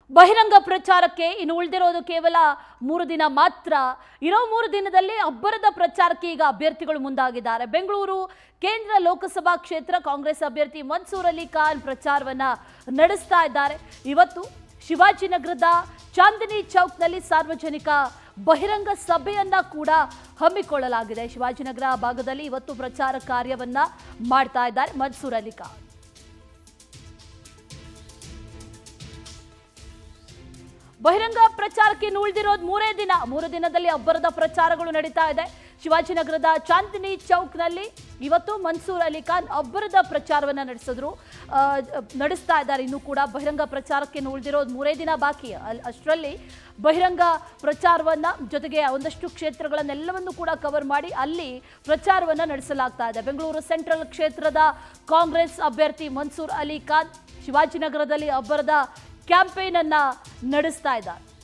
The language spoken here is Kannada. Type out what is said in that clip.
ಬಹಿರಂಗ ಪ್ರಚಾರಕ್ಕೆ ಇನ್ನು ಉಳಿದಿರೋದು ಕೇವಲ ಮೂರು ದಿನ ಮಾತ್ರ ಇರೋ ಮೂರು ದಿನದಲ್ಲಿ ಅಬ್ಬರದ ಪ್ರಚಾರಕ್ಕೆ ಈಗ ಅಭ್ಯರ್ಥಿಗಳು ಮುಂದಾಗಿದ್ದಾರೆ ಬೆಂಗಳೂರು ಕೇಂದ್ರ ಲೋಕಸಭಾ ಕ್ಷೇತ್ರ ಕಾಂಗ್ರೆಸ್ ಅಭ್ಯರ್ಥಿ ಮನ್ಸೂರ್ ಅಲಿ ಖಾನ್ ಪ್ರಚಾರವನ್ನ ನಡೆಸ್ತಾ ಇದ್ದಾರೆ ಇವತ್ತು ಶಿವಾಜಿನಗರದ ಚಾಂದಿನಿ ಚೌಕ್ನಲ್ಲಿ ಸಾರ್ವಜನಿಕ ಬಹಿರಂಗ ಸಭೆಯನ್ನ ಕೂಡ ಹಮ್ಮಿಕೊಳ್ಳಲಾಗಿದೆ ಶಿವಾಜಿನಗರ ಭಾಗದಲ್ಲಿ ಇವತ್ತು ಪ್ರಚಾರ ಕಾರ್ಯವನ್ನ ಮಾಡ್ತಾ ಇದ್ದಾರೆ ಮನ್ಸೂರ್ ಅಲಿ ಖಾನ್ ಬಹಿರಂಗ ಪ್ರಚಾರಕ್ಕೆ ಇನ್ನು ಉಳಿದಿರೋದು ಮೂರೇ ದಿನ ಮೂರು ದಿನದಲ್ಲಿ ಅಬ್ಬರದ ಪ್ರಚಾರಗಳು ನಡೀತಾ ಇದೆ ಶಿವಾಜಿನಗರದ ಚಾಂದಿನಿ ಚೌಕ್ನಲ್ಲಿ ಇವತ್ತು ಮನ್ಸೂರ್ ಅಲಿ ಖಾನ್ ಅಬ್ಬರದ ಪ್ರಚಾರವನ್ನ ನಡೆಸಿದ್ರು ಆ, ನಡೆಸ್ತಾ ಇದ್ದಾರೆ ಇನ್ನು ಕೂಡ ಬಹಿರಂಗ ಪ್ರಚಾರಕ್ಕೆ ಇನ್ನು ಉಳಿದಿರೋದು ಮೂರೇ ದಿನ ಬಾಕಿ ಅಲ್- ಅಷ್ಟರಲ್ಲಿ ಬಹಿರಂಗ ಪ್ರಚಾರವನ್ನ ಜೊತೆಗೆ ಒಂದಷ್ಟು ಕ್ಷೇತ್ರಗಳನ್ನೆಲ್ಲವನ್ನು ಕೂಡ ಕವರ್ ಮಾಡಿ ಅಲ್ಲಿ ಪ್ರಚಾರವನ್ನ ನಡೆಸಲಾಗ್ತಾ ಇದೆ ಬೆಂಗಳೂರು ಸೆಂಟ್ರಲ್ ಕ್ಷೇತ್ರದ ಕಾಂಗ್ರೆಸ್ ಅಭ್ಯರ್ಥಿ ಮನ್ಸೂರ್ ಅಲಿ ಖಾನ್ ಶಿವಾಜಿನಗರದಲ್ಲಿ ಅಬ್ಬರದ ಕ್ಯಾಂಪೇನ್ ಅನ್ನ ನಡೆಸ್ತಾ ಇದ್ದಾರೆ